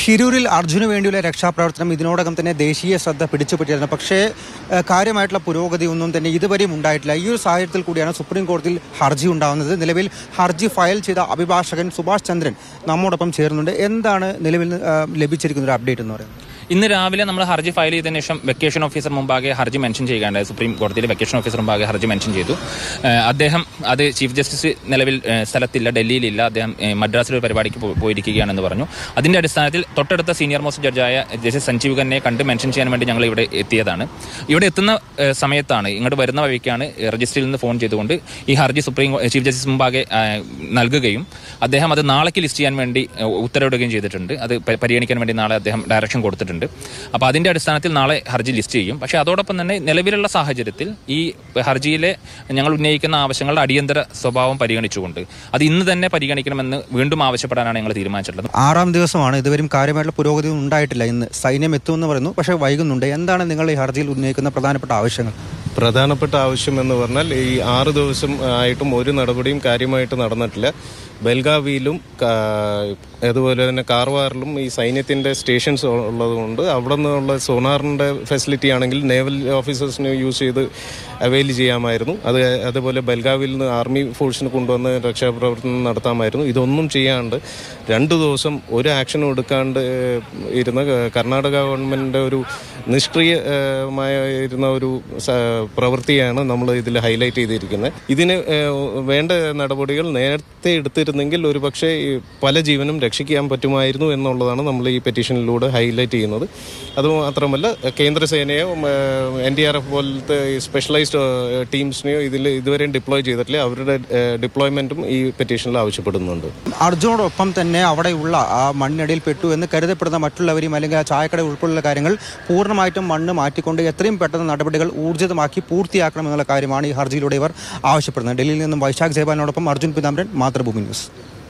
ഷിരൂരിൽ അർജുന് വേണ്ടിയുള്ള രക്ഷാപ്രവർത്തനം ഇതിനോടകം തന്നെ ദേശീയ ശ്രദ്ധ പിടിച്ചുപറ്റിയിരുന്നു പക്ഷേ ഏഹ്, കാര്യമായിട്ടുള്ള പുരോഗതി ഒന്നും തന്നെ ഇതുവരെയും ഉണ്ടായിട്ടില്ല ഈ ഒരു സാഹചര്യത്തിൽ കൂടിയാണ് സുപ്രീം കോടതിയിൽ ഹർജി ഉണ്ടാകുന്നത് നിലവിൽ ഹർജി ഫയൽ ചെയ്ത അഭിഭാഷകൻ സുഭാഷ് ചന്ദ്രൻ നമ്മോടൊപ്പം ചേർന്നുണ്ട് എന്താണ് നിലവിൽ ഏഹ്, ലഭിച്ചിരിക്കുന്ന ഒരു അപ്ഡേറ്റ് എന്ന് പറയുന്നത് ഇന്ന് രാവിലെ നമ്മൾ ഹർജി ഫയൽ ചെയ്തതിനു ശേഷം വെക്കേഷൻ ഓഫീസർ മുമ്പാകെ ഹർജി മെൻഷൻ ചെയ്യുകയുണ്ടായി സുപ്രീം കോടതിയിലെ വെക്കേഷൻ ഓഫീസർ മുമ്പാകെ ഹർജി മെൻഷൻ ചെയ്തു ഏഹ് അദ്ദേഹം അത് ചീഫ് ജസ്റ്റിസ് നിലവിൽ ഏഹ് സ്ഥലത്തില്ല ഡൽഹിയിലില്ല അദ്ദേഹം ഏഹ് മദ്രാസിൽ ഒരു പരിപാടിക്ക് പോ- പോയിരിക്കുകയാണെന്ന് പറഞ്ഞു അതിന്റെ അടിസ്ഥാനത്തിൽ തൊട്ടടുത്ത സീനിയർ മോസ്റ്റ് ജഡ്ജായ ജസ്റ്റിസ് സഞ്ജീവ് ഖന്നെ കണ്ട് മെൻഷൻ ചെയ്യാൻ വേണ്ടി ഞങ്ങൾ ഇവിടെ എത്തിയതാണ് ഇവിടെ എത്തുന്ന ഏഹ് സമയത്താണ് ഇങ്ങോട്ട് വരുന്ന വഴിക്കാണ് രജിസ്ട്രിയിൽ നിന്ന് ഫോൺ ചെയ്തുകൊണ്ട് ഈ ഹർജി സുപ്രീം കോ- ചീഫ് ജസ്റ്റിസ് മുമ്പാകെ ഏഹ് നൽകുകയും അദ്ദേഹം അത് നാളേക്ക് ലിസ്റ്റ് ചെയ്യാൻ വേണ്ടി ഏഹ് ഉത്തരവിടുകയും ചെയ്തിട്ടുണ്ട് അത് പ- പരിഗണിക്കാൻ വേണ്ടി നാളെ അദ്ദേഹം ഡയറക്ഷൻ കൊടുത്തിട്ടുണ്ട് അപ്പോൾ അതിന്റെ അടിസ്ഥാനത്തിൽ നാളെ ഹർജി ലിസ്റ്റ് ചെയ്യും പക്ഷേ അതോടൊപ്പം തന്നെ നിലവിലുള്ള സാഹചര്യത്തിൽ ഈ ഹർജിയിലെ ഞങ്ങൾ ഉന്നയിക്കുന്ന ആവശ്യങ്ങളുടെ അടിയന്തര സ്വഭാവം പരിഗണിച്ചുകൊണ്ട് അത് ഇന്ന് തന്നെ പരിഗണിക്കണമെന്ന് വീണ്ടും ആവശ്യപ്പെടാനാണ് ഞങ്ങൾ തീരുമാനിച്ചിട്ടുള്ളത് ആറാം ദിവസമാണ് ഇതുവരെയും കാര്യമായിട്ടുള്ള പുരോഗതി ഒന്നും ഉണ്ടായിട്ടില്ല ഇന്ന് സൈന്യം എത്തുമെന്ന് പറയുന്നു പക്ഷേ വൈകുന്നുണ്ട് എന്താണ് നിങ്ങൾ ഈ ഹർജിയിൽ ഉന്നയിക്കുന്ന പ്രധാനപ്പെട്ട ആവശ്യങ്ങൾ പ്രധാനപ്പെട്ട ആവശ്യം എന്ന് പറഞ്ഞാൽ ഈ ആറ് ദിവസം ആയിട്ടും ഒരു നടപടിയും കാര്യമായിട്ട് നടന്നിട്ടില്ല ബൽഗാവിയിലും കാ- അതുപോലെ തന്നെ കാർവാറിലും ഈ സൈന്യത്തിന്റെ സ്റ്റേഷൻസ് ഉള്ളതുകൊണ്ട് അവിടെ നിന്നുള്ള സോണാറിന്റെ ഫെസിലിറ്റി ആണെങ്കിൽ നേവൽ ഓഫീസേഴ്സിന് യൂസ് ചെയ്ത് അവൈൽ ചെയ്യാമായിരുന്നു അത് അതുപോലെ ബൽഗാവിൽ നിന്ന് ആർമി ഫോഴ്സിന് കൊണ്ടുവന്ന് രക്ഷാപ്രവർത്തനം നടത്താമായിരുന്നു ഇതൊന്നും ചെയ്യാണ്ട് രണ്ടു ദിവസം ഒരു ആക്ഷനും എടുക്കാണ്ട് ഏഹ്, ഇരുന്ന കർണാടക ഗവൺമെന്റിന്റെ ഒരു നിഷ്ക്രിയമായ ഇരുന്ന ഒരു സ- പ്രവൃത്തിയാണ് നമ്മൾ ഇതിൽ ഹൈലൈറ്റ് ചെയ്തിരിക്കുന്നത് ഇതിന് ഏഹ്, വേണ്ട നടപടികൾ നേരത്തെ എടുത്തിരുന്നെങ്കിൽ ഒരുപക്ഷെ ഈ പല ജീവനും രക്ഷിക്കാൻ പറ്റുമായിരുന്നു എന്നുള്ളതാണ് നമ്മൾ ഈ പെറ്റീഷനിലൂടെ ഹൈലൈറ്റ് ചെയ്യുന്നത് അതുമാത്രമല്ല കേന്ദ്രസേനയോ എൻ ഡി ആർ എഫ് പോലത്തെ സ്പെഷ്യലൈസ്ഡ് ടീംസിനെയോ ഇതിൽ ഇതുവരെയും ഡിപ്ലോയ് ചെയ്തിട്ടില്ല അവരുടെ ഡിപ്ലോയ്മെന്റും ഈ പെറ്റീഷനിൽ ആവശ്യപ്പെടുന്നുണ്ട് അർജുനോടൊപ്പം തന്നെ അവിടെയുള്ള ആ മണ്ണിനടിയിൽ പെട്ടു എന്ന് കരുതപ്പെടുന്ന മറ്റുള്ളവരെയും അല്ലെങ്കിൽ ആ ചായക്കട ഉൾപ്പെടെയുള്ള കാര്യങ്ങൾ പൂർണ്ണമായിട്ടും മണ്ണ് മാറ്റിക്കൊണ്ട് എത്രയും പെട്ടെന്ന് നടപടികൾ ഊർജിതമാക്കി പൂർത്തിയാക്കണം എന്നുള്ള കാര്യമാണ് ഈ ഹർജിയിലൂടെ ഇവർ ആവശ്യപ്പെടുന്നത് ഡൽഹിയിൽ നിന്നും വൈശാഖ് ജയപാലിനോടൊപ്പം അർജുൻ പിതാംബരൻ മാതൃഭൂമി ന്യൂസ്